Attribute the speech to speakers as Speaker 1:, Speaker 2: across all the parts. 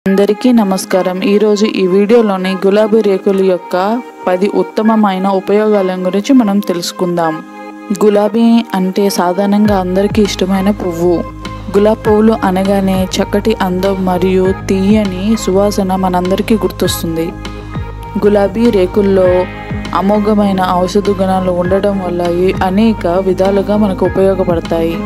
Speaker 1: అందరికీ నమస్కారం ఈరోజు ఈ వీడియోలోని గులాబీ రేకుల యొక్క పది ఉత్తమమైన ఉపయోగాల గురించి మనం తెలుసుకుందాం గులాబీ అంటే సాధారణంగా అందరికీ ఇష్టమైన పువ్వు గులాబీ పువ్వులు అనగానే చక్కటి అందం మరియు తీయని సువాసన మనందరికీ గుర్తొస్తుంది గులాబీ రేకుల్లో అమోఘమైన ఔషధ గుణాలు ఉండడం వల్ల ఇవి అనేక విధాలుగా మనకు ఉపయోగపడతాయి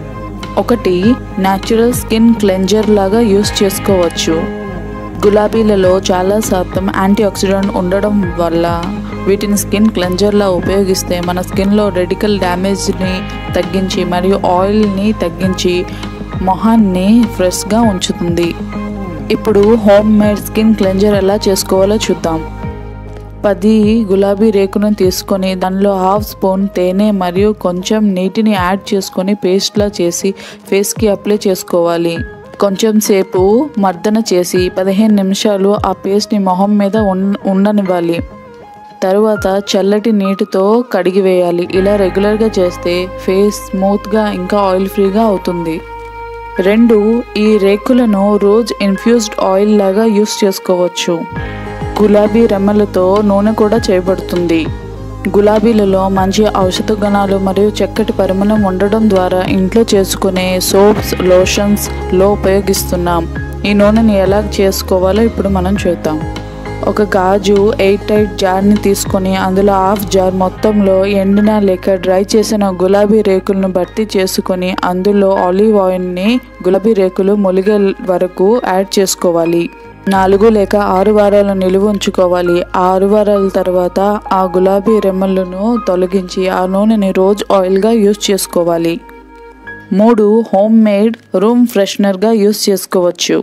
Speaker 1: ఒకటి న్యాచురల్ స్కిన్ క్లెంజర్ లాగా యూస్ చేసుకోవచ్చు గులాబీలలో చాలా శాతం యాంటీ ఆక్సిడెంట్ ఉండడం వల్ల వీటిని స్కిన్ క్లెంజర్లా ఉపయోగిస్తే మన స్కిన్లో రెడికల్ డ్యామేజ్ని తగ్గించి మరియు ఆయిల్ని తగ్గించి మొహాన్ని ఫ్రెష్గా ఉంచుతుంది ఇప్పుడు హోమ్ మేడ్ స్కిన్ క్లెంజర్ ఎలా చేసుకోవాలో చూద్దాం పది గులాబీ రేకును తీసుకొని దానిలో హాఫ్ స్పూన్ తేనె మరియు కొంచెం నీటిని యాడ్ చేసుకొని పేస్ట్లా చేసి ఫేస్కి అప్లై చేసుకోవాలి కొంచెం సేపు మర్దన చేసి పదిహేను నిమిషాలు ఆ పేస్ట్ని మొహం మీద ఉన్- ఉండనివ్వాలి తరువాత చల్లటి నీటితో కడిగివేయాలి ఇలా రెగ్యులర్గా చేస్తే ఫేస్ స్మూత్గా ఇంకా ఆయిల్ ఫ్రీగా అవుతుంది రెండు ఈ రేకులను రోజ్ ఇన్ఫ్యూజ్డ్ ఆయిల్ లాగా యూస్ చేసుకోవచ్చు గులాబీ రెమ్మలతో నూనె కూడా చేయబడుతుంది గులాబీలలో మంచి ఔషధ గుణాలు మరియు చక్కటి పరిమళం ఉండడం ద్వారా ఇంట్లో చేసుకునే సోప్స్ లోషన్స్ లో ఉపయోగిస్తున్నాం ఈ నూనెని ఎలా చేసుకోవాలో ఇప్పుడు మనం చూద్దాం ఒక గాజు ఎయిట్ టైట్ జార్ని తీసుకొని అందులో హాఫ్ జార్ మొత్తంలో ఎండిన లేక డ్రై చేసిన గులాబీ రేకులను భర్తీ చేసుకొని అందులో ఆలివ్ ఆయిల్ని గులాబీ రేకులు మొలిగే వరకు యాడ్ చేసుకోవాలి నాలుగు లేక ఆరు వారాలు నిలువ ఉంచుకోవాలి ఆరు వారాల తర్వాత ఆ గులాబీ రెమ్మలను తొలగించి ఆ నూనెని రోజ్ ఆయిల్గా యూస్ చేసుకోవాలి మూడు హోమ్ మేడ్ రూమ్ ఫ్రెషనర్గా యూస్ చేసుకోవచ్చు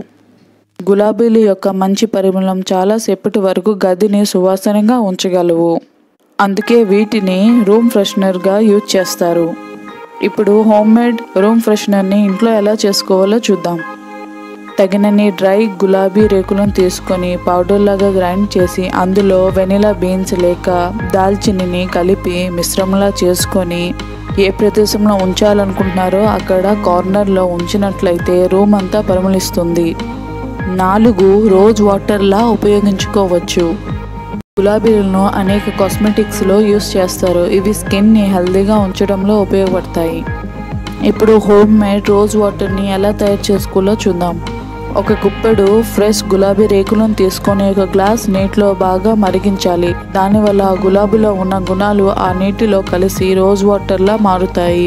Speaker 1: గులాబీల యొక్క మంచి పరిమళం చాలా సేపటి వరకు గదిని సువాసనగా ఉంచగలవు అందుకే వీటిని రూమ్ ఫ్రెషనర్గా యూజ్ చేస్తారు ఇప్పుడు హోమ్ మేడ్ రూమ్ ఫ్రెషనర్ని ఇంట్లో ఎలా చేసుకోవాలో చూద్దాం తగినన్ని డ్రై గులాబీ రేకులను తీసుకొని పౌడర్ లాగా గ్రైండ్ చేసి అందులో వెనిలా బీన్స్ లేక దాల్చినిని కలిపి మిశ్రమంలా చేసుకొని ఏ ప్రదేశంలో ఉంచాలనుకుంటున్నారో అక్కడ కార్నర్లో ఉంచినట్లయితే రూమ్ అంతా పరిమళిస్తుంది నాలుగు రోజ్ వాటర్లా ఉపయోగించుకోవచ్చు గులాబీలను అనేక కాస్మెటిక్స్లో యూస్ చేస్తారు ఇవి స్కిన్ని హెల్దీగా ఉంచడంలో ఉపయోగపడతాయి ఇప్పుడు హోమ్ మేడ్ రోజ్ వాటర్ని ఎలా తయారు చేసుకోవాలో చూద్దాం ఒక గుప్పెడు ఫ్రెష్ గులాబీ రేకులను తీసుకొని ఒక గ్లాస్ నీటిలో బాగా మరిగించాలి దానివల్ల ఆ గులాబీలో ఉన్న గుణాలు ఆ నీటిలో కలిసి రోజ్ వాటర్లా మారుతాయి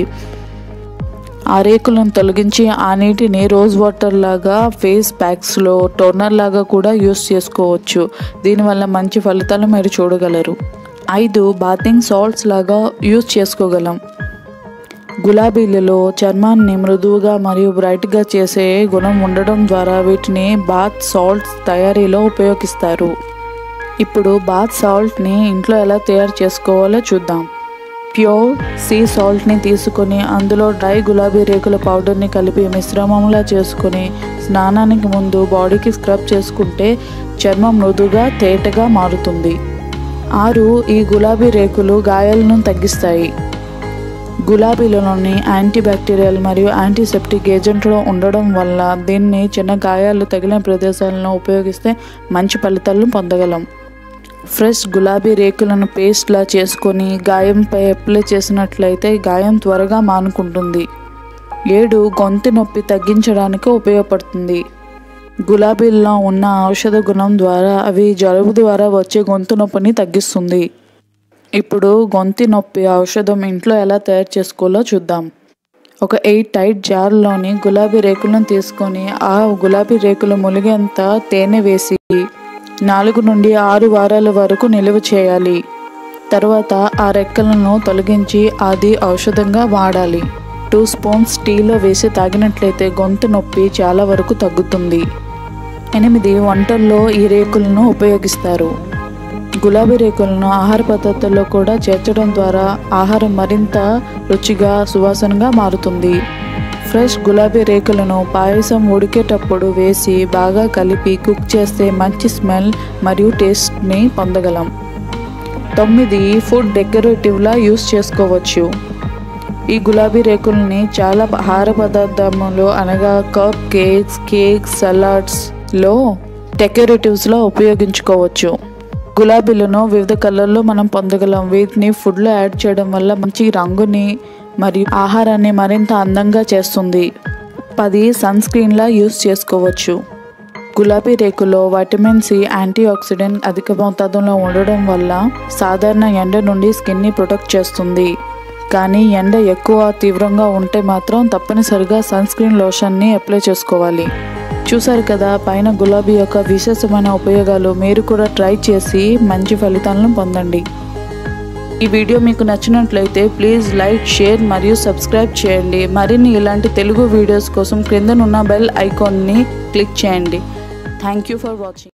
Speaker 1: ఆ రేకులను తొలగించి ఆ నీటిని రోజ్ వాటర్ లాగా ఫేస్ ప్యాక్స్లో టోనర్ లాగా కూడా యూస్ చేసుకోవచ్చు దీనివల్ల మంచి ఫలితాలు మీరు చూడగలరు ఐదు బాతింగ్ సాల్ట్స్ లాగా యూస్ చేసుకోగలం గులాబీలలో చర్మాన్ని మృదువుగా మరియు బ్రైట్గా చేసే గుణం ఉండడం ద్వారా వీటిని బాత్ సాల్ట్స్ తయారీలో ఉపయోగిస్తారు ఇప్పుడు బాత్ సాల్ట్ని ఇంట్లో ఎలా తయారు చేసుకోవాలో చూద్దాం ప్యూర్ సీ సాల్ట్ని తీసుకొని అందులో డ్రై గులాబీ రేకుల పౌడర్ని కలిపి మిశ్రమంలా చేసుకొని స్నానానికి ముందు బాడీకి స్క్రబ్ చేసుకుంటే చర్మం మృదుగా తేటగా మారుతుంది ఆరు ఈ గులాబీ రేకులు గాయాలను తగ్గిస్తాయి గులాబీలలోని యాంటీ బ్యాక్టీరియల్ మరియు యాంటీసెప్టిక్ ఏజెంట్లు ఉండడం వల్ల దీన్ని చిన్న గాయాలు తగిలిన ప్రదేశాలను ఉపయోగిస్తే మంచి ఫలితాలను పొందగలం ఫ్రెష్ గులాబీ రేకులను పేస్ట్లా చేసుకొని గాయంపై అప్లై చేసినట్లయితే గాయం త్వరగా మానుకుంటుంది ఏడు గొంతు నొప్పి తగ్గించడానికి ఉపయోగపడుతుంది గులాబీల్లో ఉన్న ఔషధ గుణం ద్వారా అవి జలుబు ద్వారా వచ్చే గొంతు నొప్పిని తగ్గిస్తుంది ఇప్పుడు గొంతు నొప్పి ఔషధం ఇంట్లో ఎలా తయారు చేసుకోవాలో చూద్దాం ఒక ఎయిట్ టైట్ జార్లోని గులాబీ రేకులను తీసుకొని ఆ గులాబీ రేకులు ములిగేంత తేనె వేసి నాలుగు నుండి ఆరు వారాల వరకు నిల్వ చేయాలి తర్వాత ఆ రెక్కలను తొలగించి అది ఔషధంగా వాడాలి టూ స్పూన్స్ టీలో వేసి తాగినట్లయితే గొంతు నొప్పి చాలా వరకు తగ్గుతుంది ఎనిమిది వంటల్లో ఈ రేకులను ఉపయోగిస్తారు గులాబీ రేకులను ఆహార పద్ధతుల్లో కూడా చేర్చడం ద్వారా ఆహారం మరింత రుచిగా సువాసనగా మారుతుంది ఫ్రెష్ గులాబీ రేకులను పాయసం ఉడికేటప్పుడు వేసి బాగా కలిపి కుక్ చేస్తే మంచి స్మెల్ మరియు టేస్ట్ని పొందగలం తొమ్మిది ఫుడ్ డెకరేటివ్లా యూస్ చేసుకోవచ్చు ఈ గులాబీ రేకుల్ని చాలా ఆహార పదార్థములు అనగా కప్ కేక్స్ కేక్స్ సలాడ్స్ లో డెకరేటివ్స్లో ఉపయోగించుకోవచ్చు గులాబీలను వివిధ కలర్లో మనం పొందగలం వీటిని ఫుడ్లో యాడ్ చేయడం వల్ల మంచి రంగుని మరియు ఆహారాన్ని మరింత అందంగా చేస్తుంది పది సన్ స్క్రీన్లా యూస్ చేసుకోవచ్చు గులాబీ రేకులో వైటమిన్ సి యాంటీ ఆక్సిడెంట్ అధిక మోతాదులో ఉండడం వల్ల సాధారణ ఎండ నుండి స్కిన్ని ప్రొటెక్ట్ చేస్తుంది కానీ ఎండ ఎక్కువ తీవ్రంగా ఉంటే మాత్రం తప్పనిసరిగా సన్ స్క్రీన్ లోషన్ని అప్లై చేసుకోవాలి చూసారు కదా పైన గులాబీ యొక్క విశేషమైన ఉపయోగాలు మీరు కూడా ట్రై చేసి మంచి ఫలితాలను పొందండి ఈ వీడియో మీకు నచ్చినట్లయితే ప్లీజ్ లైక్ షేర్ మరియు సబ్స్క్రైబ్ చేయండి మరిన్ని ఇలాంటి తెలుగు వీడియోస్ కోసం క్రిందనున్న బెల్ ఐకాన్ని క్లిక్ చేయండి థ్యాంక్ యూ ఫర్ వాచింగ్